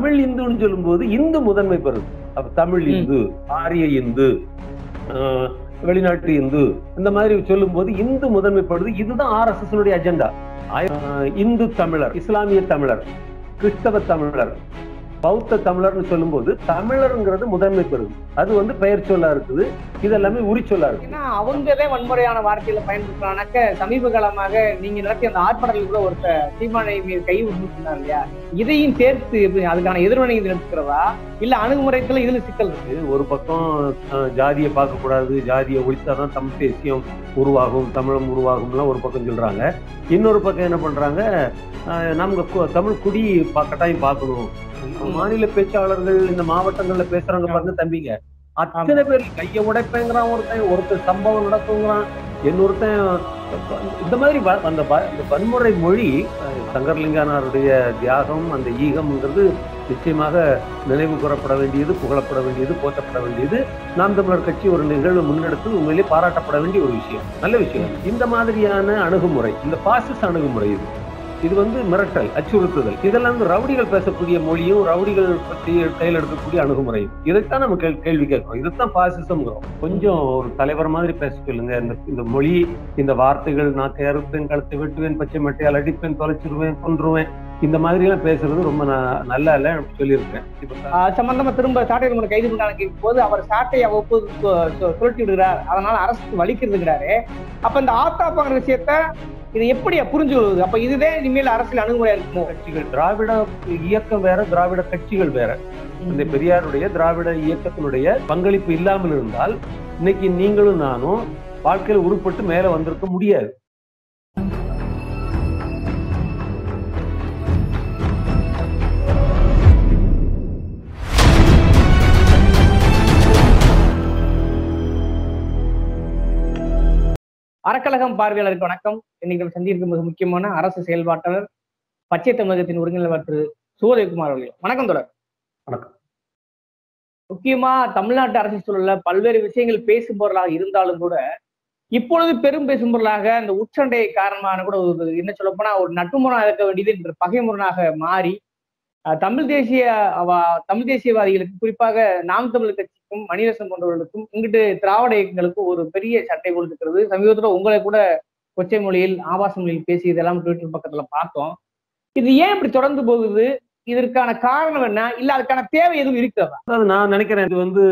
தமிழ் இந்துன்னு சொல்லும்போது இந்து முதன்மை பெறுது அப்ப தமிழ் ம். இந்து ஆரிய இந்து ஆஹ், வெளிநாட்டு இந்து இந்த மாதிரி சொல்லும்போது இந்து முதன்மைப்படுது இதுதான் ஆர்எஸ்எஸ் அஜெண்டா இந்து தமிழர் இஸ்லாமிய தமிழர் கிறிஸ்தவ தமிழர் பௌத்த தமிழர்னு சொல்லும்போது தமிழருங்கிறது முதன்மை பெறுது அது வந்து பெயர் சொல்லா இருக்குது இது எல்லாமே உரிச்சொல்லா இருக்கு ஏன்னா அவங்களே வன்முறையான வார்த்தையில பயன்படுத்துறானாக்க சமீப காலமாக நீங்க நடத்திய அந்த ஆர்ப்பாட்டத்தில் கூட ஒருத்தர் சீமானை மீது கை விட்டுருந்தார் இல்லையா இதையும் சேர்த்து எப்படி அதுக்கான எதிர்வினை இது எடுத்துக்கிறதா இல்ல அணுகுமுறைத்துல இதுல சிக்கல் இருக்கு ஒரு பக்கம் அஹ், ஜாதியை பார்க்க கூடாது ஜாதியை ஒழித்தாதான் தமிழ் தேசியம் உருவாகும் தமிழம் உருவாகும்லாம் ஒரு பக்கம் சொல்றாங்க இன்னொரு பக்கம் என்ன பண்றாங்க அஹ், நமக்கு கு- தமிழ் குடி பா- கட்டாயம் பார்க்கணும் மாநில பேச்சாளர்கள் இந்த மாவட்டங்கள்ல பேசுறாங்க பாருங்க தம்பிங்க அத்தனை பேர் கைய உடைப்பேங்கிறான் ஒருத்தன் ஒருத்தர் சம்பவம் நடக்குங்கிறான் இன்னொருத்தன் இந்த மாதிரி வ- அந்த வ- அந்த வன்முறை மொழி அஹ், சங்கரலிங்கனாருடைய தியாகம் அந்த ஈகம்ங்கிறது நிச்சயமாக நினைவு கூறப்பட வேண்டியது புகழப்பட வேண்டியது போற்றப்பட வேண்டியது நாம் தமிழர் கட்சி ஒரு நிகழ்வு முன்னெடுத்து உண்மையிலே பாராட்டப்பட வேண்டிய ஒரு விஷயம் நல்ல விஷயம் இந்த மாதிரியான அணுகுமுறை இந்த பாசிஸ் அணுகுமுறை இது இது வந்து மிரட்டல் அச்சுறுத்துதல் இதெல்லாம் வந்து ரவுடிகள் பேசக்கூடிய மொழியும் ரவுடிகள் பற்றி கையில் எடுக்கக்கூடிய அணுகுமுறையும் இதைத்தான் நம்ம கேள்- கேள்வி கேட்கிறோம் இதைத்தான் பாசிசம்ங்கிறோம் கொஞ்சம் ஒரு தலைவர் மாதிரி பேச சொல்லுங்க இந்த இந்த மொழி இந்த வார்த்தைகள் நான் அறுப்பேன் கழுத்தை வெட்டுவேன் பச்சை மட்டையால் அடிப்பேன் தொலைச்சிருவேன் கொன்றுவேன் இந்த மாதிரி எல்லாம் பேசுறது ரொம்ப ந- நல்லா இல்லை சொல்லியிருக்கேன் இப்ப ஆஹ் சம்பந்தமா திரும்ப சாட்டை திரும்ப கைது பண்ணாங்க கேட்கும் போது அவர் சாட்டை அவ்வப்போது சு- சு- சுழட்டி விடுகிறார் அதனால அரசுக்கு வலிக்கிறதுங்கிறாரு அப்ப இந்த ஆத்தாப்பாங்கிற விஷயத்த இது எப்படி புரிஞ்சு கொள்வது அப்ப இதுவே இனிமேல் அரசியல் அணுகுமுறையா இருக்குமோ கட்சிகள் திராவிட இயக்கம் வேற திராவிட கட்சிகள் வேற இந்த பெரியாருடைய திராவிட இயக்கத்தினுடைய பங்களிப்பு இல்லாமல் இருந்தால் இன்னைக்கு நீங்களும் நானும் வாழ்க்கையில உருப்பட்டு மேல வந்திருக்க முடியாது அறக்கழகம் பார்வையாளருக்கு வணக்கம் இன்னைக்கு நம்ம சந்திக்கும் மிக முக்கியமான அரசு செயல்பாட்டாளர் பச்சை தமிழகத்தின் ஒருங்கிணைப்பாளர் திரு சூரியகுமார் அவர்கள் வணக்கம் தொடர் வணக்கம். முக்கியமா தமிழ்நாட்டு அரசியல் சூழல்ல பல்வேறு விஷயங்கள் பேசும் பொருளாக இருந்தாலும் கூட இப்பொழுது பெரும் பேசும் பொருளாக இந்த உச்சண்டை காரணமான கூட ஒரு என்ன சொல்ல போனா ஒரு நட்புமுறனாக இருக்க வேண்டியது இன்று பகைமுறனாக மாறி அஹ், தமிழ் தேசிய அவ- தமிழ் தேசியவாதிகளுக்கு குறிப்பாக நாம் தமிழ் கட்சிக்கும் மணிரசன் போன்றவர்களுக்கும் இங்கிட்டு திராவிட இயக்கங்களுக்கும் ஒரு பெரிய சட்டை கொடுத்துக்கிறது சமீபத்துல உங்களை கூட கொச்சை மொழியில் ஆபாச மொழியில் பேசி இதெல்லாம் ட்விட்டர் பக்கத்துல பார்த்தோம் இது ஏன் இப்படி தொடர்ந்து போகுது இதற்கான காரணம் என்ன இல்ல அதுக்கான தேவை எதுவும் இருக்கிறதா அதாவது நான் நினைக்கிறேன் இது வந்து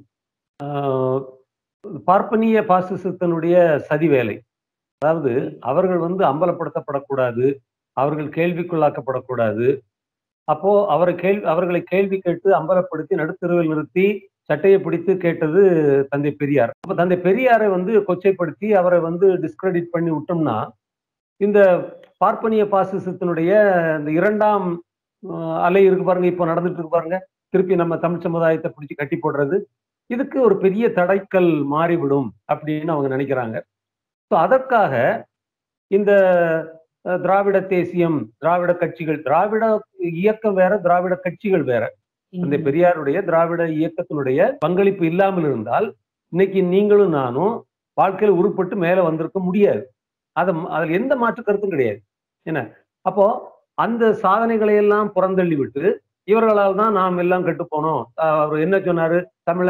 ஆஹ், பார்ப்பனிய பாசிசத்தினுடைய சதி வேலை அதாவது அவர்கள் வந்து அம்பலப்படுத்தப்படக்கூடாது அவர்கள் கேள்விக்குள்ளாக்கப்படக்கூடாது அப்போ அவரை கேள்வி அவர்களை கேள்வி கேட்டு அம்பலப்படுத்தி நடுத்தருவில் நிறுத்தி சட்டையை பிடித்து கேட்டது தந்தை பெரியார் அப்ப தந்தை பெரியாரை வந்து கொச்சைப்படுத்தி அவரை வந்து டிஸ்கிரெடிட் பண்ணி விட்டோம்னா இந்த பார்ப்பனிய பாசிசத்தினுடைய இந்த இரண்டாம் அஹ், அலை இருக்கு பாருங்க இப்போ நடந்துட்டு இருக்கு பாருங்க திருப்பி நம்ம தமிழ் சமுதாயத்தை பிடிச்சி கட்டி போடுறது இதுக்கு ஒரு பெரிய தடைக்கல் மாறிவிடும் அப்படின்னு அவங்க நினைக்கிறாங்க ஸோ அதற்காக இந்த அஹ், திராவிட தேசியம் திராவிட கட்சிகள் திராவிட இயக்கம் வேற திராவிட கட்சிகள் வேற அந்த பெரியாருடைய திராவிட இயக்கத்தினுடைய பங்களிப்பு இல்லாமல் இருந்தால் இன்னைக்கு நீங்களும் நானும் வாழ்க்கையில உருப்பட்டு மேல வந்திருக்க முடியாது அத அதில் எந்த மாற்று கருத்தும் கிடையாது என்ன அப்போ அந்த சாதனைகளை எல்லாம் புறந்தள்ளி விட்டு இவர்களால் தான் நாம் எல்லாம் கெட்டு போனோம் ஆஹ் அவர் என்ன சொன்னாரு தமிழ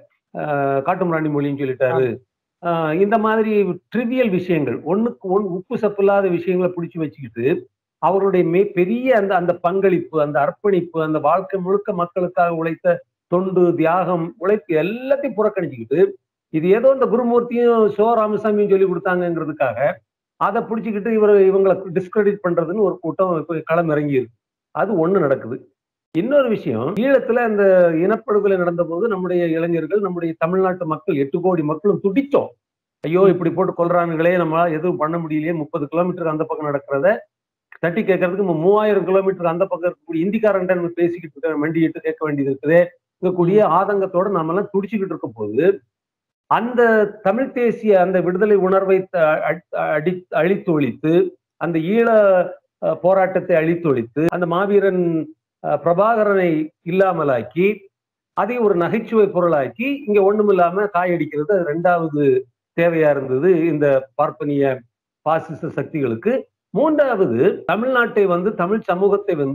ஆஹ் காட்டுமிராண்டி மொழின்னு சொல்லிட்டாரு ஆஹ் இந்த மாதிரி ட்ரிவியல் விஷயங்கள் ஒண்ணுக்கு ஒன் உப்பு சப்பில்லாத விஷயங்களை பிடிச்சி வச்சுக்கிட்டு அவருடைய மே பெரிய அந்த அந்த பங்களிப்பு அந்த அர்ப்பணிப்பு அந்த வாழ்க்கை முழுக்க மக்களுக்காக உழைத்த தொண்டு தியாகம் உழைப்பு எல்லாத்தையும் புறக்கணிச்சுக்கிட்டு இது ஏதோ இந்த குருமூர்த்தியும் சோ ராமசாமியும் சொல்லி கொடுத்தாங்கங்கிறதுக்காக அதை பிடிச்சிக்கிட்டு இவர் இவங்களை டிஸ்கிரெடிட் பண்றதுன்னு ஒரு கூட்டம் இப்ப களம் இறங்கி இருக்கு அது ஒண்ணு நடக்குது இன்னொரு விஷயம் ஈழத்துல அந்த இனப்படுகொலை நடந்த போது நம்முடைய இளைஞர்கள் நம்முடைய தமிழ்நாட்டு மக்கள் எட்டு கோடி மக்களும் துடிச்சோம் ஐயோ இப்படி போட்டு கொல்றானுங்களே நம்மளால எதுவும் பண்ண முடியலையே முப்பது கிலோமீட்டர் அந்த பக்கம் நடக்கிறத தட்டி கேட்கறதுக்கு நம்ம மூவாயிரம் கிலோமீட்டர் அந்த பக்கம் இருக்கக்கூடிய இந்திக்காரன்ட்ட நம்ம பேசிக்கிட்டு இருக்க மண்டிட்டு கேட்க வேண்டியது இருக்குது இருக்கக்கூடிய ஆதங்கத்தோட நம்ம எல்லாம் துடிச்சுக்கிட்டு இருக்க போது அந்த தமிழ் தேசிய அந்த விடுதலை உணர்வை த- அ- அடி அழித்து ஒழித்து அந்த ஈழ அஹ், போராட்டத்தை அழித்து ஒழித்து அந்த மாவீரன் அஹ், பிரபாகரனை இல்லாமலாக்கி அதை ஒரு நகைச்சுவை பொருளாக்கி இங்க ஒண்ணுமில்லாம காயடிக்கிறது அது ரெண்டாவது தேவையா இருந்தது இந்த பார்ப்பனிய பாசிச சக்திகளுக்கு மூன்றாவது தமிழ்நாட்டை வந்து தமிழ் சமூகத்தை வந்து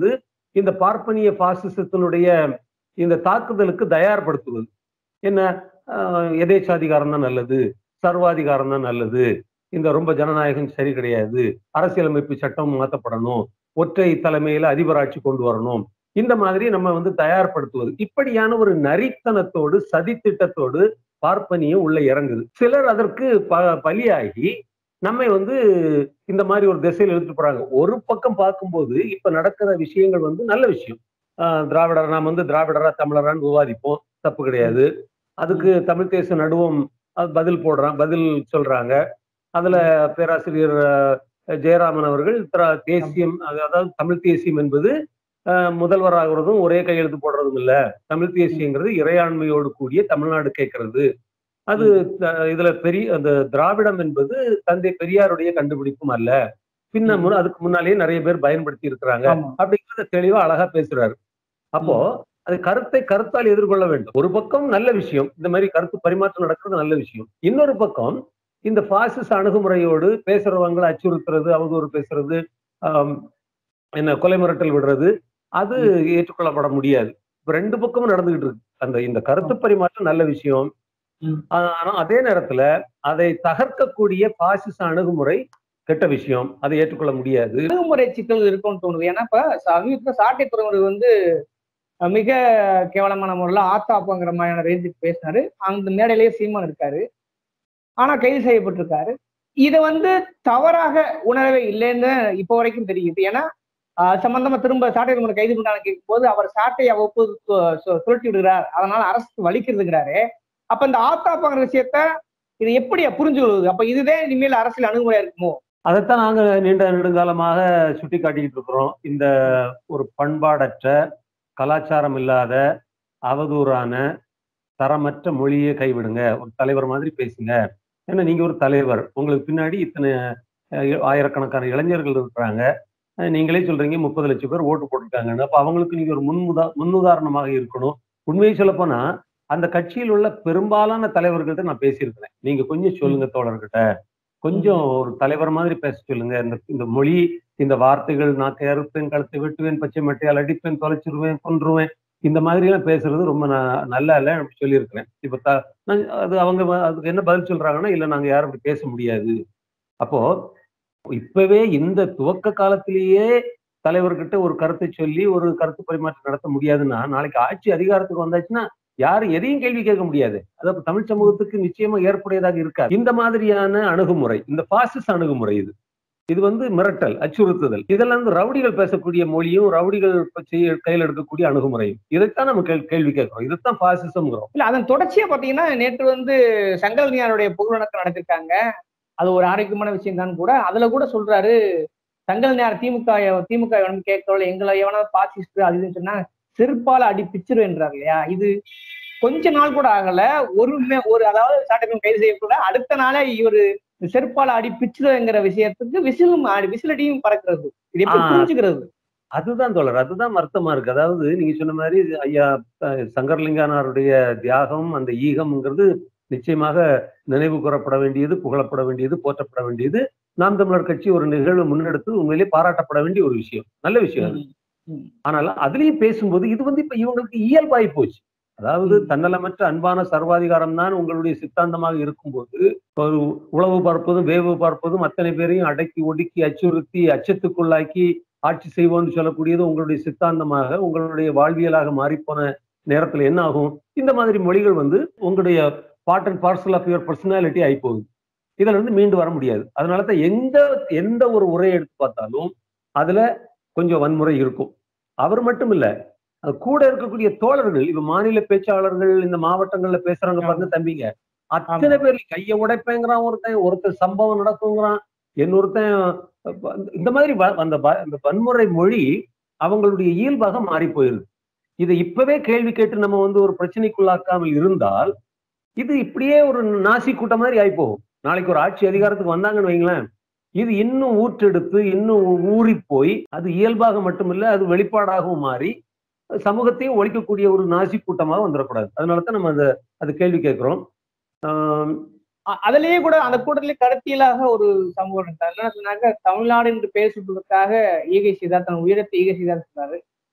இந்த பார்ப்பனிய பாசிசத்தினுடைய இந்த தாக்குதலுக்கு தயார்படுத்துவது என்ன ஆஹ், எதேச்சாதிகாரம் தான் நல்லது சர்வாதிகாரம் தான் நல்லது இந்த ரொம்ப ஜனநாயகம் சரி கிடையாது அரசியலமைப்பு சட்டம் மாற்றப்படணும் ஒற்றை தலைமையில அதிபராட்சி கொண்டு வரணும் இந்த மாதிரி நம்ம வந்து தயார்படுத்துவது இப்படியான ஒரு நரித்தனத்தோடு சதித்திட்டத்தோடு பார்ப்பனியம் உள்ள இறங்குது சிலர் அதற்கு ப பலியாகி நம்மை வந்து இந்த மாதிரி ஒரு திசையில் எடுத்துட்டு போறாங்க ஒரு பக்கம் பார்க்கும்போது இப்ப நடக்கிற விஷயங்கள் வந்து நல்ல விஷயம் ஆஹ் திராவிடர் நாம் வந்து திராவிடரா தமிழரான்னு விவாதிப்போம் தப்பு கிடையாது அதுக்கு தமிழ் தேச நடுவம் அது பதில் போடுறான் பதில் சொல்றாங்க அதுல பேராசிரியர் அஹ், ஜெயராமன் அவர்கள் திரா- தேசியம் அது- அதாவது தமிழ் தேசியம் என்பது அஹ், முதல்வராகிறதும் ஒரே கையெழுத்து போடுறதும் இல்ல தமிழ் தேசியங்கிறது இறையாண்மையோடு கூடிய தமிழ்நாடு கேட்கறது அது த- இதுல பெரிய அந்த திராவிடம் என்பது தந்தை பெரியாருடைய கண்டுபிடிப்பும் அல்ல பின்ன முன்ன- அதுக்கு முன்னாலேயே நிறைய பேர் பயன்படுத்தி இருக்கிறாங்க ஆமா அப்படிங்கறத தெளிவா அழகா பேசுறாரு அப்போ அது கருத்தை கருத்தால் எதிர்கொள்ள வேண்டும் ஒரு பக்கம் நல்ல விஷயம் இந்த மாதிரி கருத்து பரிமாற்றம் நடக்கிறது நல்ல விஷயம் இன்னொரு பக்கம் இந்த பாசிச அணுகுமுறையோடு பேசுறவங்களை அச்சுறுத்துறது அவதூறு பேசுறது ஆம், என்ன கொலை மிரட்டல் விடுறது அது ஏற்றுக்கொள்ளப்பட முடியாது இப்ப ரெண்டு பக்கமும் நடந்துகிட்டு இருக்கு அந்த இந்த கருத்து பரிமாற்றம் நல்ல விஷயம் ம். ஆ- ஆனா அதே நேரத்துல அதை தகர்க்கக்கூடிய பாசிச அணுகுமுறை கெட்ட விஷயம் அதை ஏற்றுக்கொள்ள முடியாது அணுகுமுறை சிக்கல் இருக்கும்னு தோணுது ஏன்னா இப்ப சமீபத்தில் சாட்டை துறைமுறை வந்து அஹ், மிக கேவலமான முறையில் ஆத்தாப்பாங்கிற மாதிரியான ரேஞ்சுக்கு பேசினாரு அந்த மேடையிலேயே சீமான் இருக்காரு ஆனா கைது செய்யப்பட்டிருக்காரு இதை வந்து தவறாக உணரவே இல்லைன்னு இப்போ வரைக்கும் தெரியுது ஏன்னா ஆஹ், சம்பந்தமா திரும்ப சாட்டை துறைமுறை கைது பண்ணாலும் கேட்கும்போது அவர் சாட்டை அவ்வப்போது சு- சு- சுழட்டி விடுகிறார் அதனால அரசு வலிக்கிறதுங்கிறாரு அப்ப இந்த ஆத்தாப்பாங்கிற விஷயத்த இது எப்படி புரிஞ்சு கொள்வது அப்ப இதுதான் இனிமேல் அரசியல் அணுகுமுறையா இருக்குமோ அதைத்தான் நாங்க நீண்ட நெடுங்காலமாக சுட்டி காட்டிக்கிட்டு இருக்கிறோம் இந்த ஒரு பண்பாடற்ற கலாச்சாரம் இல்லாத அவதூறான தரமற்ற மொழியை கைவிடுங்க ஒரு தலைவர் மாதிரி பேசுங்க ஏன்னா நீங்க ஒரு தலைவர் உங்களுக்கு பின்னாடி இத்தனை அஹ், ஆயிரக்கணக்கான இளைஞர்கள் இருக்கிறாங்க அஹ், நீங்களே சொல்றீங்க முப்பது லட்சம் பேர் ஓட்டு போட்டிருக்காங்கன்னு அப்ப அவங்களுக்கு நீங்க ஒரு முன்முதா முன்னுதாரணமாக இருக்கணும் உண்மையை சொல்லப்போனா அந்த கட்சியில் உள்ள பெரும்பாலான தலைவர்கள்ட்ட நான் பேசியிருக்கிறேன் நீங்க கொஞ்சம் சொல்லுங்க தோழர்கிட்ட கொஞ்சம் ஒரு தலைவர் மாதிரி பேச சொல்லுங்க இந்த இந்த மொழி இந்த வார்த்தைகள் நான் அறுப்பேன் கழுத்தை வெட்டுவேன் பச்சை மட்டையால் அடிப்பேன் தொலைச்சிருவேன் கொன்றுவேன் இந்த மாதிரி எல்லாம் பேசுறது ரொம்ப ந- நல்லா இல்லை அப்படி சொல்லியிருக்கிறேன் இப்ப த நான் அது அவங்க வ- அதுக்கு என்ன பதில் சொல்றாங்கன்னா இல்ல நாங்க யாரும் அப்படி பேச முடியாது அப்போ இப்பவே இந்த துவக்க காலத்திலேயே தலைவர்கிட்ட ஒரு கருத்தை சொல்லி ஒரு கருத்து பரிமாற்றம் நடத்த முடியாதுன்னா நாளைக்கு ஆட்சி அதிகாரத்துக்கு வந்தாச்சுன்னா யாரும் எதையும் கேள்வி கேட்க முடியாது அது அப்ப தமிழ் சமூகத்துக்கு நிச்சயமா ஏற்புடையதாக இருக்காது இந்த மாதிரியான அணுகுமுறை இந்த பாசிச அணுகுமுறை இது இது வந்து மிரட்டல் அச்சுறுத்துதல் இதெல்லாம் வந்து ரவுடிகள் பேசக்கூடிய மொழியும் ரவுடிகள் செய்ய கையில் எடுக்கக்கூடிய அணுகுமுறையும் இதைத்தான் நம்ம கேள்- கேள்வி கேட்கிறோம் இதைத்தான் பாசிசம்ங்கிறோம் இல்ல அதன் தொடர்ச்சியா பாத்தீங்கன்னா நேற்று வந்து சங்கல்னியாருடைய புகழ்வணக்கம் நடத்திருக்காங்க அது ஒரு ஆரோக்கியமான விஷயம் தான் கூட அதுல கூட சொல்றாரு சங்கல்னியார் திமுக திமுக எவனும் கேட்கல எங்களை எவனா பாசிஸ்ட் அது இதுன்னு சொன்னா செருப்பால அடி பிச்சிருவேன்றார் இல்லையா இது கொஞ்ச நாள் கூட ஆகல ஒரு மே- ஒரு அதாவது சாட்டப்பையும் கைது செய்யக்கூட அடுத்த நாளே இவரு செருப்பால அடி பிச்சிருவேங்கிற விஷயத்துக்கு விசிலும் அடி- விசிலடியும் பறக்கிறது இது எப்படி ஆ. புரிஞ்சுக்கிறது அதுதான் தோழர் அதுதான் வருத்தமா இருக்கு அதாவது நீங்க சொன்ன மாதிரி ஐயா அஹ், சங்கர்லிங்கானாருடைய தியாகம் அந்த ஈகம்ங்கிறது நிச்சயமாக நினைவு கூறப்பட வேண்டியது புகழப்பட வேண்டியது போற்றப்பட வேண்டியது நாம் தமிழர் கட்சி ஒரு நிகழ்வு முன்னெடுத்து உண்மையிலே பாராட்டப்பட வேண்டிய ஒரு விஷயம் நல்ல விஷயம் அது ம். ஆனால் அதுலயும் பேசும்போது இது வந்து இப்ப இவங்களுக்கு இயல்பாகி போச்சு அதாவது ம். தன்னலமற்ற அன்பான சர்வாதிகாரம் தான் உங்களுடைய சித்தாந்தமாக இருக்கும்போது ஒரு உளவு பார்ப்பதும் வேவு பார்ப்பதும் அத்தனை பேரையும் அடக்கி ஒடுக்கி அச்சுறுத்தி அச்சத்துக்குள்ளாக்கி ஆட்சி செய்வோம்னு சொல்லக்கூடியது உங்களுடைய சித்தாந்தமாக உங்களுடைய வாழ்வியலாக மாறிப்போன நேரத்துல என்ன ஆகும் இந்த மாதிரி மொழிகள் வந்து உங்களுடைய part and parcel of your personality ஆகி போகுது இதுல இருந்து மீண்டு வர முடியாது அதனால தான் எந்த எந்த ஒரு உரையை எடுத்து பார்த்தாலும் அதுல கொஞ்சம் வன்முறை இருக்கும் அவர் மட்டும் இல்ல அது கூட இருக்கக்கூடிய தோழர்கள் இப்ப மாநில பேச்சாளர்கள் இந்த மாவட்டங்கள்ல பேசுறாங்க பாருங்க தம்பிங்க அத்தனை பேர் கைய உடைப்பேங்கிறான் ஒருத்தன் ஒருத்தர் சம்பவம் நடக்குங்கிறான் இன்னொருத்தன் அஹ், இந்த மாதிரி வ- அந்த வ- அந்த வன்முறை மொழி அவங்களுடைய இயல்பாக மாறி போயிருது இதை இப்பவே கேள்வி கேட்டு நம்ம வந்து ஒரு பிரச்சனைக்குள்ளாக்காமல் இருந்தால் இது இப்படியே ஒரு நாசி கூட்டம் மாதிரி ஆகி போகும் நாளைக்கு ஒரு ஆட்சி அதிகாரத்துக்கு வந்தாங்கன்னு வைங்களேன் இது இன்னும் ஊற்றெடுத்து இன்னும் ஊறி போய் அது இயல்பாக மட்டுமில்ல அது வெளிப்பாடாகவும் மாறி சமூகத்தையும் ஒழிக்கக்கூடிய ஒரு நாசி கூட்டமாக வந்துடக்கூடாது அதனால தான் நம்ம அதை அது கேள்வி கேட்கிறோம் ஆம், அ- அதுலயே கூட அந்த கூட்டத்திலே கருத்தியலாக ஒரு சம்பவம் நடந்தது. என்ன சொன்னாங்க தமிழ்நாடு என்று பெயர் சுட்டுவதற்காக ஈகை செய்தார் தன் உயிரத்தை ஈகை செய்தார் சொன்னாரு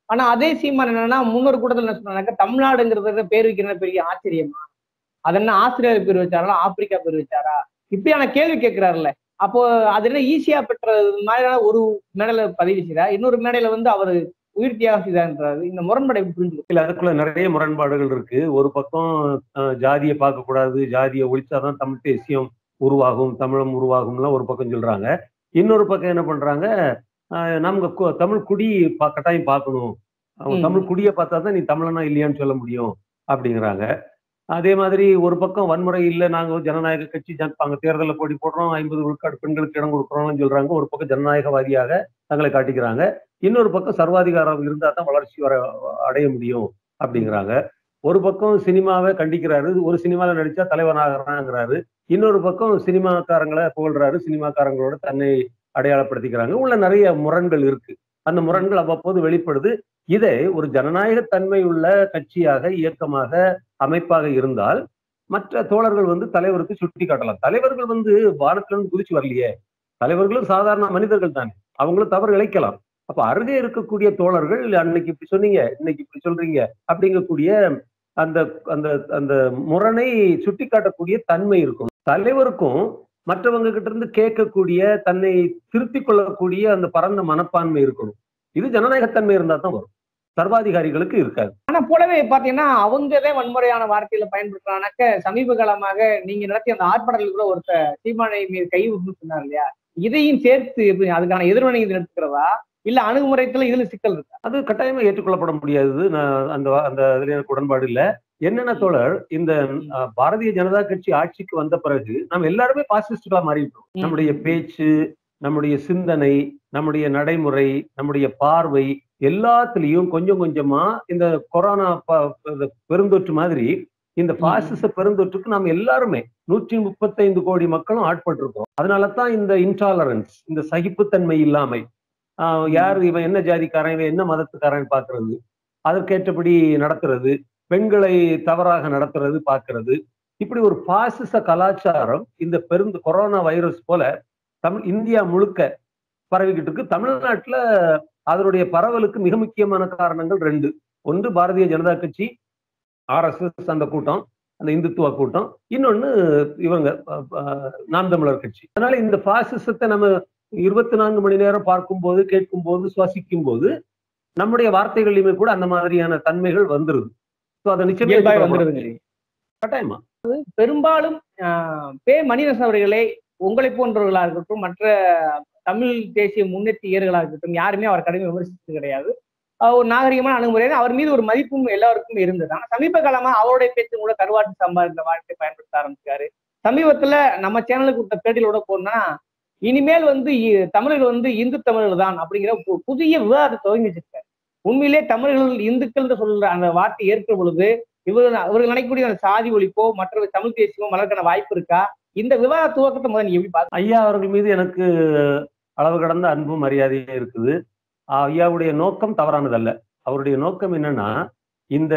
ஆனா அதே சீமான் என்னன்னா முன்னொரு கூட்டத்தில் என்ன சொன்னாங்க தமிழ்நாடுங்கிறத பேர் வைக்கிறது பெரிய ஆச்சரியமா அது என்ன ஆஸ்திரேலியா பேர் வச்சாரா ஆப்பிரிக்கா பேர் வச்சாரா இப்படியான கேள்வி கேட்கிறாருல்ல அப்போ அது என்ன ஈஸியா பெற்ற மாதிரியான ஒரு மேடையில பதிவு செய்தா இன்னொரு மேடையில வந்து அவர் உயிர் தியாகம் செய்தான்றாரு இந்த முரண்பாடை எப்படி புரிஞ்சுக்கணும் இல்ல அதுக்குள்ள நிறைய முரண்பாடுகள் இருக்கு ஒரு பக்கம் அஹ், ஜாதியை பார்க்க கூடாது ஜாதியை ஒழிச்சாதான் தமிழ் தேசியம் உருவாகும் தமிழம் உருவாகும்லாம் ஒரு பக்கம் சொல்றாங்க இன்னொரு பக்கம் என்ன பண்றாங்க அஹ், நமக்கு கு- தமிழ் குடி பா- கட்டாயம் பார்க்கணும் அவங்க ம். தமிழ் குடியை பார்த்தா தான் நீ தமிழனா இல்லையான்னு சொல்ல முடியும் அப்படிங்கிறாங்க அதே மாதிரி ஒரு பக்கம் வன்முறை இல்லை நாங்க ஜனநாயக கட்சி ஜன- அங்க தேர்தலில் போட்டி போடுறோம் ஐம்பது விழுக்காடு பெண்களுக்கு இடம் கொடுக்குறோம்னு சொல்றாங்க ஒரு பக்கம் ஜனநாயகவாதியாக தங்களை காட்டிக்கிறாங்க இன்னொரு பக்கம் சர்வாதிகாரம் இருந்தா தான் வளர்ச்சி வர அடைய முடியும் அப்படிங்கிறாங்க ஒரு பக்கம் சினிமாவை கண்டிக்கிறாரு ஒரு சினிமாவில் நடிச்சா தலைவனாகிறாங்கிறாரு இன்னொரு பக்கம் சினிமாக்காரங்களை புகழ்றாரு சினிமாக்காரங்களோட தன்னை அடையாளப்படுத்திக்கிறாங்க உள்ள நிறைய முரண்கள் இருக்கு அந்த முரண்கள் அவ்வப்போது வெளிப்படுது இதை ஒரு ஜனநாயக தன்மை உள்ள கட்சியாக இயக்கமாக அமைப்பாக இருந்தால் மற்ற தோழர்கள் வந்து தலைவருக்கு சுட்டி காட்டலாம் தலைவர்கள் வந்து வானத்துல இருந்து குதிச்சு வரலையே தலைவர்களும் சாதாரண மனிதர்கள் தானே அவங்களும் தவறு இழைக்கலாம் அப்ப அருகே இருக்கக்கூடிய தோழர்கள் அன்னைக்கு இப்படி சொன்னீங்க இன்னைக்கு இப்படி சொல்றீங்க அப்படிங்கக்கூடிய அந்த அந்த அந்த முரணை சுட்டி காட்டக்கூடிய தன்மை இருக்கும் தலைவருக்கும் மற்றவங்க கிட்ட இருந்து கேட்கக்கூடிய தன்னை திருத்திக் கொள்ளக்கூடிய அந்த பரந்த மனப்பான்மை இருக்கணும் இது ஜனநாயகத்தன்மை இருந்தா தான் வரும் சர்வாதிகாரிகளுக்கு இருக்காது ஆனா போலவே பாத்தீங்கன்னா அவங்கதான் வன்முறையான வார்த்தையில பயன்படுத்துறானாக்க சமீப காலமாக நீங்க நடத்திய அந்த ஆர்ப்பாட்டத்தில் கூட ஒருத்தர் சீமானை மீது கை விட்டுன்னு சொன்னார் இல்லையா இதையும் சேர்த்து எப்படி அதுக்கான எதிர்வினை இது எடுத்துக்கிறதா இல்ல அணுகுமுறைத்துல இதுல சிக்கல் இருக்கா அது கட்டாயமா ஏற்றுக்கொள்ளப்பட முடியாது நான் அந்த அந்த இதுல எனக்கு உடன்பாடு இல்ல என்னென்ன தோழர் இந்த அஹ், பாரதிய ஜனதா கட்சி ஆட்சிக்கு வந்த பிறகு நம்ம எல்லாருமே பாசிஸ்டுகளா மாறிட்டோம் ம். நம்முடைய பேச்சு நம்முடைய சிந்தனை நம்முடைய நடைமுறை நம்முடைய பார்வை எல்லாத்துலயும் கொஞ்சம் கொஞ்சமா இந்த கொரோனா ப- இந்த பெருந்தொற்று மாதிரி இந்த பாசிச பெருந்தொற்றுக்கு நாம் எல்லாருமே நூற்றி முப்பத்தைந்து கோடி மக்களும் ஆட்பட்டிருக்கோம் அதனால தான் இந்த இன்டாலரன்ஸ் இந்த சகிப்புத்தன்மை இல்லாமை ஆஹ் யார் இவன் என்ன ஜாதிக்காரன் இவன் என்ன மதத்துக்காரன் பார்க்கிறது அதற்கேற்றபடி நடத்துறது பெண்களை தவறாக நடத்துறது பார்க்கிறது இப்படி ஒரு பாசிச கலாச்சாரம் இந்த பெருந்து கொரோனா வைரஸ் போல தமிழ் இந்தியா முழுக்க பரவிக்கிட்டு இருக்கு தமிழ்நாட்டுல அதனுடைய பரவலுக்கு மிக முக்கியமான காரணங்கள் ரெண்டு ஒன்று பாரதிய ஜனதா கட்சி ஆர்எஸ்எஸ் அந்த கூட்டம் அந்த இந்துத்துவ கூட்டம் இன்னொன்னு இவங்க அஹ், அஹ், நாம் தமிழர் கட்சி அதனால இந்த பாசிசத்தை நம்ம இருபத்தி நான்கு மணி நேரம் பார்க்கும்போது கேட்கும்போது சுவாசிக்கும் போது நம்முடைய வார்த்தைகளிலுமே கூட அந்த மாதிரியான தன்மைகள் வந்துருது ஸோ அதை நிச்சயமா இயல்பாய் ஏற்றுக்கொள்ள வந்துருதுங்க கட்டாயமா பெரும்பாலும் ஆஹ், பே மணிரசன் அவர்களே உங்களை போன்றவர்களா இருக்கட்டும் மற்ற தமிழ் தேசிய முன்னெத்தியர்களாக இருக்கட்டும் யாருமே அவர் கடுமை விமர்சித்தது கிடையாது ஆஹ் ஒரு நாகரிகமான அணுகுமுறை அவர் மீது ஒரு மதிப்பும் எல்லாருக்கும் இருந்தது ஆனா சமீப காலமா அவருடைய பேச்சு கூட கருவாட்டு சாம்பார் இந்த வார்த்தையை பயன்படுத்த ஆரம்பிச்சாரு சமீபத்துல நம்ம சேனலுக்கு கொடுத்த பேட்டிலோட போனா இனிமேல் வந்து இ- தமிழர்கள் வந்து இந்து தமிழர்கள் தான் அப்படிங்கிற பு- புதிய விவாதத்தை துவங்கி வச்சிருக்காரு உண்மையிலே தமிழர்கள் இந்துக்கள் சொல்ற அந்த வார்த்தை ஏற்கிற பொழுது இவர்கள் அவர்கள் நினைக்கக்கூடிய அந்த சாதி ஒழிப்போ மற்ற தமிழ் தேசியமோ வளர்க்கான வாய்ப்பு இருக்கா இந்த விவாத துவக்கத்தை முதல்ல நீ எப்படி பாக்க ஐயா அவர்கள் மீது எனக்கு அளவு கடந்த அன்பும் மரியாதையும் இருக்குது ஆஹ் ஐயாவுடைய நோக்கம் தவறானதல்ல அவருடைய நோக்கம் என்னன்னா இந்த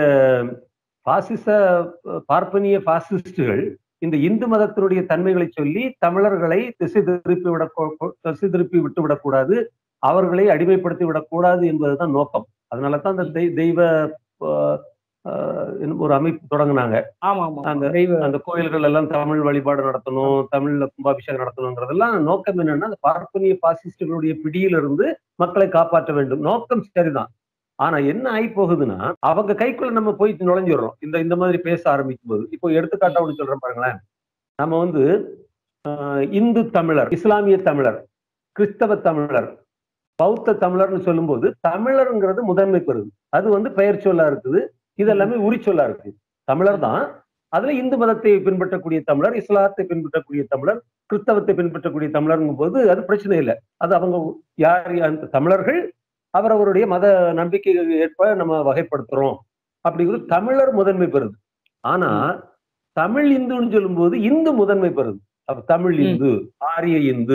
பாசிச பார்ப்பனிய பாசிஸ்டுகள் இந்த இந்து மதத்தினுடைய தன்மைகளை சொல்லி தமிழர்களை திசை திருப்பி விட திசை திருப்பி விட்டு விடக்கூடாது அவர்களை அடிமைப்படுத்தி விடக்கூடாது என்பதுதான் நோக்கம் அதனால தான் அந்த தெய்- தெய்வ ஆஹ், ஆஹ், என்னும் ஒரு அமைப்பு தொடங்குனாங்க ஆமா ஆமா அந்த- தெய்வ அந்த கோயில்கள் எல்லாம் தமிழ் வழிபாடு நடத்தணும் தமிழ்ல கும்பாபிஷேகம் நடத்தணுங்கிறதெல்லாம் நோக்கம் என்னன்னா அந்த பார்ப்பனிய பாசிஸ்டுகளுடைய பிடியிலிருந்து மக்களை காப்பாற்ற வேண்டும் நோக்கம் சரிதான் ஆனா என்ன ஆகி போகுதுன்னா அவங்க கைக்குள்ள நம்ம போய் நுழைஞ்சிடுறோம் இந்த இந்த மாதிரி பேச ஆரம்பிக்கும் போது இப்போ எடுத்துக்காட்டா ஒன்று சொல்றேன் பாருங்களேன் நம்ம வந்து ஆஹ், இந்து தமிழர் இஸ்லாமிய தமிழர் கிறிஸ்தவ தமிழர் பௌத்த தமிழர்னு சொல்லும்போது தமிழருங்கிறது முதன்மை பெறுது அது வந்து பெயர் சொல்லா இருக்குது இது எல்லாமே உரிச்சொல்லா இருக்கு தமிழர் தான் அதுல இந்து மதத்தை பின்பற்றக்கூடிய தமிழர் இஸ்லாத்தை பின்பற்றக்கூடிய தமிழர் கிறிஸ்தவத்தை பின்பற்றக்கூடிய தமிழருங்கும் போது அது பிரச்சனை இல்லை அது அவங்க யார் அந்த தமிழர்கள் அவரவருடைய மத நம்பிக்கைகளுக்கு ஏற்ப நம்ம வகைப்படுத்துறோம் அப்படிங்கிறது தமிழர் முதன்மை பெறுது ஆனா தமிழ் இந்துன்னு சொல்லும்போது இந்து முதன்மை பெறுது அப்ப தமிழ் ம். இந்து ஆரிய இந்து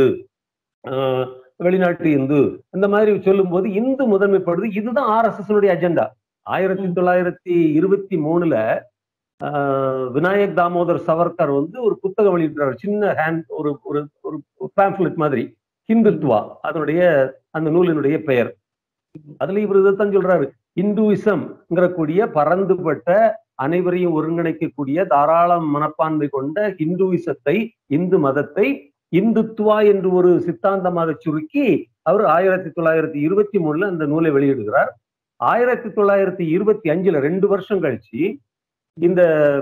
ஆஹ் வெளிநாட்டு இந்து இந்த மாதிரி சொல்லும்போது இந்து முதன்மைப்படுது இதுதான் ஆர்எஸ்எஸ் அஜெண்டா ஆயிரத்தி தொள்ளாயிரத்தி இருபத்தி மூணுல ஆஹ் விநாயக் தாமோதர் சவர்கர் வந்து ஒரு புத்தகம் வெளியிட்டார் சின்ன ஹேண்ட் ஒரு ஒரு ஒரு பேம்ப்ளெட் மாதிரி ஹிந்துத்வா அதனுடைய அந்த நூலினுடைய பெயர் அதுல இவர் இதைத்தான் சொல்றாரு இந்துவிசம்ங்கிற கூடிய பறந்துபட்ட அனைவரையும் ஒருங்கிணைக்கக்கூடிய தாராள மனப்பான்மை கொண்ட இந்துவிசத்தை இந்து மதத்தை இந்துத்துவா என்று ஒரு சித்தாந்தமாக சுருக்கி அவர் ஆயிரத்தி தொள்ளாயிரத்தி இருபத்தி மூணுல அந்த நூலை வெளியிடுகிறார் ஆயிரத்தி தொள்ளாயிரத்தி இருபத்தி அஞ்சுல ரெண்டு வருஷம் கழிச்சு இந்த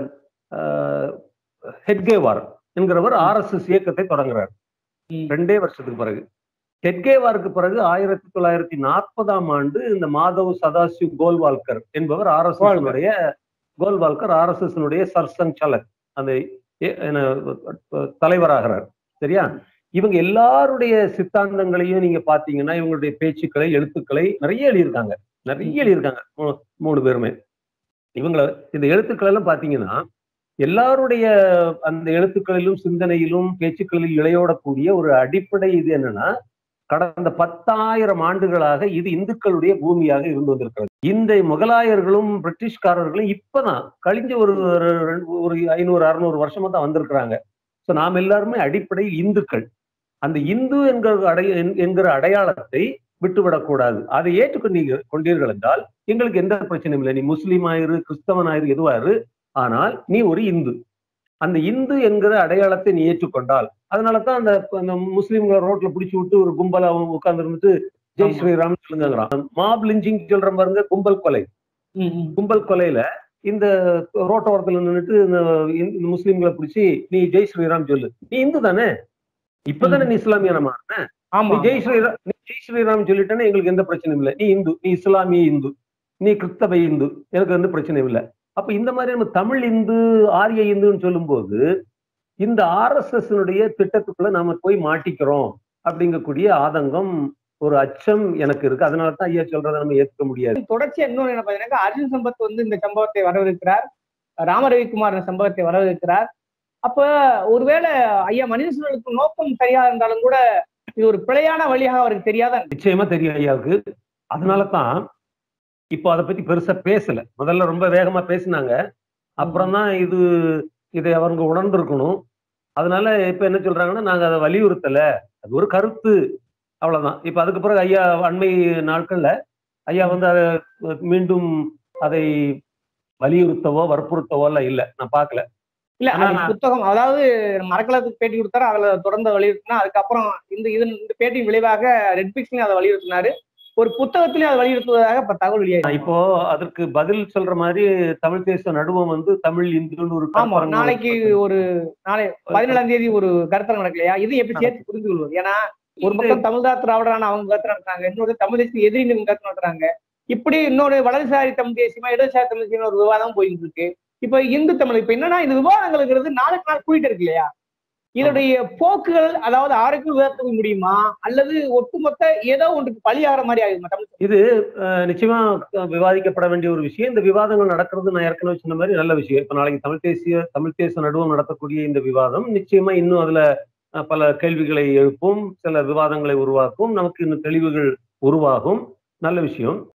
ஹெட்கேவார் என்கிறவர் ஆர் எஸ் எஸ் இயக்கத்தை தொடங்குறார் ம். ரெண்டே வருஷத்துக்கு பிறகு ஹெட்கேவாருக்கு பிறகு ஆயிரத்தி தொள்ளாயிரத்தி நாற்பதாம் ஆண்டு இந்த மாதவ் சதாசிவ் கோல்வால்கர் என்பவர் ஆர் எஸ் உடைய Golwalkar R S S Sarsanghchalak அந்த ஏ- என்ன, தலைவராகிறார் சரியா இவங்க எல்லாருடைய சித்தாந்தங்களையும் நீங்க பாத்தீங்கன்னா இவங்களுடைய பேச்சுக்களை எழுத்துக்களை நிறைய எழுதியிருக்காங்க நிறைய எழுதியிருக்காங்க மூ- மூணு பேருமே இவங்கள இந்த எழுத்துக்கள் எல்லாம் பாத்தீங்கன்னா எல்லாருடைய அந்த எழுத்துக்களிலும் சிந்தனையிலும் பேச்சுக்களில் இழையோடக்கூடிய ஒரு அடிப்படை இது என்னன்னா கடந்த பத்தாயிரம் ஆண்டுகளாக இது இந்துக்களுடைய பூமியாக இருந்து வந்திருக்கிறது இந்த முகலாயர்களும் பிரிட்டிஷ்காரர்களும் இப்பதான் கழிஞ்ச ஒரு ஒரு ரெண்டு- ஒரு ஐநூறு அறுநூறு வருஷமா தான் வந்திருக்கிறாங்க ஸோ நாம் எல்லாருமே அடிப்படையில் இந்துக்கள் அந்த இந்து என்கிற அடைய என்- என்கிற அடையாளத்தை விட்டுவிடக்கூடாது அதை ஏற்றுக்கொண்டீங்க கொண்டீர்கள் என்றால் எங்களுக்கு எந்த பிரச்சனையும் இல்லை நீ முஸ்லீம் ஆயிரு கிறிஸ்தவன் ஆயிரு எதுவாயிரு ஆனால் நீ ஒரு இந்து அந்த இந்து என்கிற அடையாளத்தை நீ ஏற்றுக்கொண்டால் அதனால தான் அந்த அந்த முஸ்லீம்களை ரோட்ல பிடிச்சி விட்டு ஒரு கும்பலா உட்கார்ந்து இருந்துட்டு ஜெய் ஆமா. ஸ்ரீராம் சொல்லுங்கிறான் மாப் லிஞ்சிங் சொல்ற பாருங்க கும்பல் கொலை ம், ம். கும்பல் கொலையில இந்த ரோட்டோரத்துல நின்னுட்டு இந்த இந்து- இந்த முஸ்லீம்களை பிடிச்சி நீ ஜெய் ஸ்ரீராம் சொல்லு நீ இந்து தானே இப்பதானே நீ இஸ்லாமியன மாறின ஆமா நீ ஜெய் ஸ்ரீராம் நீ ஜெய் ஸ்ரீராம் சொல்லிட்டேன்னா எங்களுக்கு எந்த பிரச்சனையும் இல்லை நீ இந்து நீ இஸ்லாமிய இந்து நீ கிறிஸ்தவ இந்து எனக்கு எந்த பிரச்சனையும் இல்லை அப்ப இந்த மாதிரி நம்ம தமிழ் இந்து ஆரிய இந்துன்னு சொல்லும்போது இந்த ஆர்எஸ்எஸ் திட்டத்துக்குள்ள நாம போய் மாட்டிக்கிறோம் அப்படிங்கக்கூடிய ஆதங்கம் ஒரு அச்சம் எனக்கு இருக்கு அதனால தான் ஐயா சொல்றதை நம்ம ஏத்துக்க முடியாது தொடர்ச்சியா இன்னொன்னு என்ன பாத்தீங்கன்னா அர்ஜுன் சம்பத் வந்து இந்த சம்பவத்தை வரவேற்கிறார் ராம ரவிக்குமார் இந்த சம்பவத்தை வரவேற்கிறார் அப்ப ஒருவேளை ஐயா மனிதர்களுக்கு நோக்கம் சரியா இருந்தாலும் கூட இது ஒரு பிழையான வழியாக அவருக்கு தெரியாத நிச்சயமா தெரியும் ஐயாவுக்கு அதனால தான் இப்போ அதை பத்தி பெருசா பேசல முதல்ல ரொம்ப வேகமா பேசினாங்க அப்புறம் தான் இது இதை அவங்க உணர்ந்திருக்கணும் அதனால இப்ப என்ன சொல்றாங்கன்னா நாங்க அதை வலியுறுத்தல அது ஒரு கருத்து அவ்வளவுதான் இப்ப அதுக்கு பிறகு ஐயா அண்மை நாட்கள்ல ஐயா வந்து அதை மீண்டும் அதை வலியுறுத்தவோ வற்புறுத்தவோ எல்லாம் இல்ல நான் பார்க்கல இல்ல ஆனா அது நான்- புத்தகம் அதாவது மரக்கலத்துக்கு பேட்டி கொடுத்தாரு அதுல தொடர்ந்து வலியுறுத்தினா அதுக்கப்புறம் இந்த இது இந்த பேட்டியின் விளைவாக ரெட்பிக்ஸ்லயும் அதை வலியுறுத்தினாரு ஒரு புத்தகத்திலையும் அதை வலியுறுத்துவதாக இப்ப தகவல் வெளியாயிருக்கு இப்போ அதற்கு பதில் சொல்ற மாதிரி தமிழ் தேச நடுவம் வந்து தமிழ் இந்துன்னு ஒரு ஆமா கருத்தரங்கம் நாளைக்கு ஒரு நாளை பதினேழாம் தேதி ஒரு கருத்தரங்கம் நடக்கலையா இது எப்படி சேர்த்து புரிந்து கொள்வது ஏன்னா ஒரு பக்கம் தமிழ்தா திராவிடான அவங்க கருத்து நடத்துறாங்க இன்னொரு தமிழ் தேசிய எதிரி கருத்து நடத்துறாங்க இப்படி இன்னொரு வலதுசாரி தமிழ் தேசியமா இடதுசாரி தமிழ் தேசியமா ஒரு விவாதம் போயிட்டு இருக்கு இப்ப இந்து தமிழ் இப்ப என்னன்னா இந்த விவாதங்கள்ங்கிறது நாளுக்கு நாள் போயிட்டு இருக்கு இல்லையா இதனுடைய போக்குகள் அதாவது ஆரோக்கியம் உயர்த்த முடியுமா அல்லது ஒட்டுமொத்த ஏதோ ஒன்றுக்கு பலியாகிற மாதிரி ஆகுமா தமிழ் இது அஹ், நிச்சயமா அஹ், விவாதிக்கப்பட வேண்டிய ஒரு விஷயம் இந்த விவாதங்கள் நடக்கிறது நான் ஏற்கனவே சொன்ன மாதிரி நல்ல விஷயம் இப்ப நாளைக்கு தமிழ் தேசிய தமிழ் தேச நடுவம் நடத்தக்கூடிய இந்த விவாதம் நிச்சயமா இன்னும் அதுல அஹ், பல கேள்விகளை எழுப்பும் சில விவாதங்களை உருவாக்கும் நமக்கு இன்னும் தெளிவுகள் உருவாகும் நல்ல விஷயம்